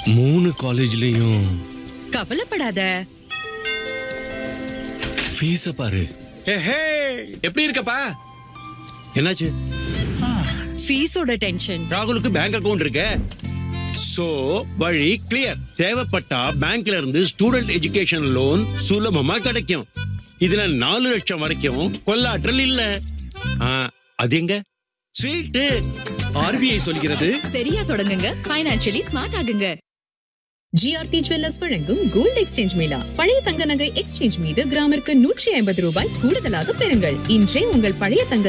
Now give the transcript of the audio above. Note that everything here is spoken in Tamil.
மூணு காலேஜ்லயும் கவலைப்படாத ஃபீஸ பாரு ஹே எப்படி இருக்கப்பா என்னாச்சு ஃபீஸோட டென்ஷன் ராகுலுக்கு பேங்க் அக்கவுண்ட் இருக்கு சோ வழி கிளியர் தேவைப்பட்டா பேங்க்ல இருந்து ஸ்டூடெண்ட் எஜுகேஷன் லோன் சுலபமா கிடைக்கும் இதுல நாலு லட்சம் வரைக்கும் கொள்ளாற்றல் இல்ல ஆ, அது எங்க ஸ்வீட்டு ஆர்பிஐ சொல்கிறது சரியா தொடங்குங்க ஃபைனான்சியலி ஸ்மார்ட் ஆகுங்க ஜிஆர்டி ஜுவல்லர்ஸ் வழங்கும் கோல்ட் எக்ஸ்சேஞ்ச் மேளா பழைய தங்க நகை எக்ஸ்சேஞ்ச் மீது கிராமிற்கு நூற்றி ஐம்பது ரூபாய் கூடுதலாக பெறுங்கள் இன்றே உங்கள் பழைய தங்க